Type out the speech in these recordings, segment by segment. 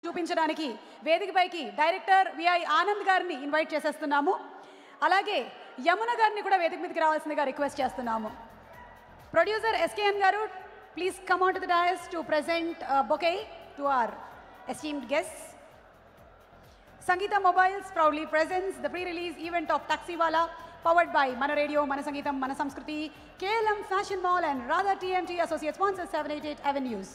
చూపించడానికి వేదికపైకి director VI Anand గారిని ఇన్వైట్ చేసేస్తున్నాము అలాగే యమున గారిని కూడా వేదిక మీదకి రావాల్సిందిగా రిక్వెస్ట్ చేస్తున్నాము ప్రొడ్యూసర్ ఎస్కేఎన్ గారు please come on to the dais to present bouquet to our esteemed guest Sangeetha mobiles proudly presents the pre release event of Taxiwaala powered by మన రేడియో మన సంగీతం మన సంస్కృతి KLM fashion mall and Radha TMT associate sponsor seven eight eight avenues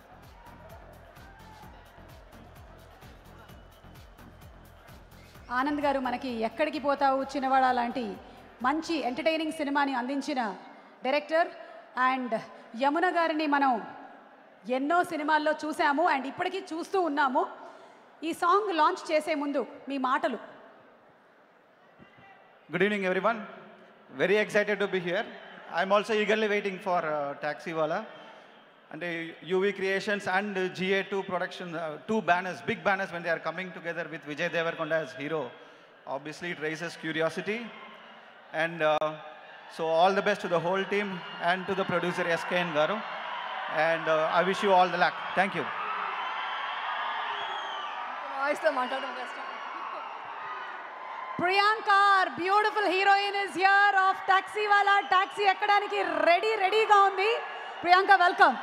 Anand గారు మనకి ఎక్కడికి పోతావు చిన్నవాడ లాంటి మంచి ఎంటర్టైనింగ్ సినిమాని అందించిన డైరెక్టర్ అండ్ యమున గారిని మనం ఎన్నో సినిమాల్లో చూసాము అండ్ ఇప్పటికీ చూస్తూ ఉన్నాము ఈ సాంగ్ లాంచ్ చేసే ముందు మీ మాటలు Good evening, everyone. Very excited to be here. I'm also eagerly waiting for uh, Taxi Wala. And uh, UV Creations and uh, GA2 production, uh, two banners, big banners when they are coming together with Vijay Devarkonda as hero. Obviously, it raises curiosity. And uh, so all the best to the whole team and to the producer SKN Garu. And uh, I wish you all the luck. Thank you. వాయిస్తో మాట్లాడడం కష్టం Priyanka beautiful heroine is here of Taxiwaala taxi ఎక్కడానికి ready రెడీగా ఉంది Priyanka welcome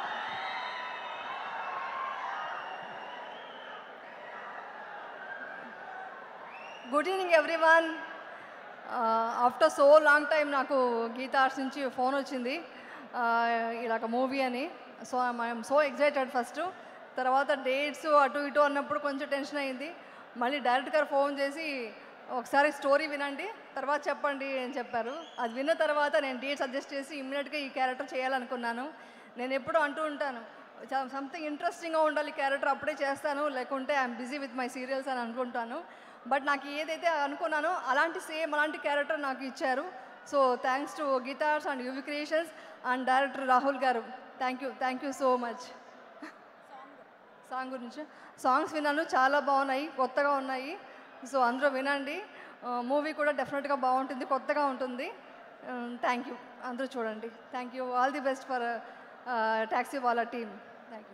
good evening everyone after so long time నాకు గీతా ఆర్ట్స్ నుంచి phone వచ్చింది Uh, ఇలాగ మూవీ అని so I'm so excited first తర్వాత డేట్స్ అటు ఇటు అన్నప్పుడు కొంచెం టెన్షన్ అయింది మళ్ళీ డైరెక్ట్ గారు ఫోన్ చేసి ఒకసారి స్టోరీ వినండి తర్వాత చెప్పండి అని చెప్పారు అది విన్న తర్వాత నేను డేట్ సజెస్ట్ చేసి ఇమ్మీడియట్గా ఈ క్యారెక్టర్ చేయాలనుకున్నాను నేను ఎప్పుడూ అంటూ ఉంటాను సంథింగ్ ఇంట్రెస్టింగ్గా ఉండాలి క్యారెక్టర్ అప్పుడే చేస్తాను లేకుంటే I'm busy with my serials అని అనుకుంటాను బట్ నాకు ఏదైతే అనుకున్నానో అలాంటి సేమ్ అలాంటి క్యారెక్టర్ నాకు ఇచ్చారు so thanks to Geetha Arts and UV creations and director Rahul గారు thank you thank you so much song గురించి సాంగ్స్ విన్నాను చాలా బాగున్నాయి కొత్తగా ఉన్నాయి సో అందరూ వినండి మూవీ కూడా డెఫినెట్గా బాగుంటుంది కొత్తగా ఉంటుంది థ్యాంక్ యూ అందరూ చూడండి thank you all the best for taxi వాళ్ళ team thank you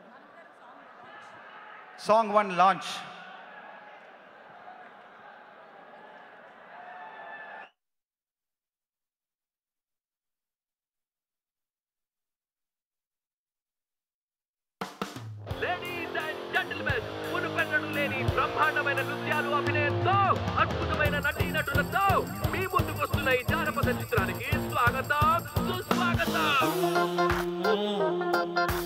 Song 1 launch. Ladies and gentlemen మునుపెన్నడు లేని బ్రహ్మాండమైన నృత్యాలు అభినయంతో అద్భుతమైన నటీనటులతో మీ ముందుకు వస్తున్న ఈ జానపద చిత్రానికి స్వాగతం సుస్వాగతం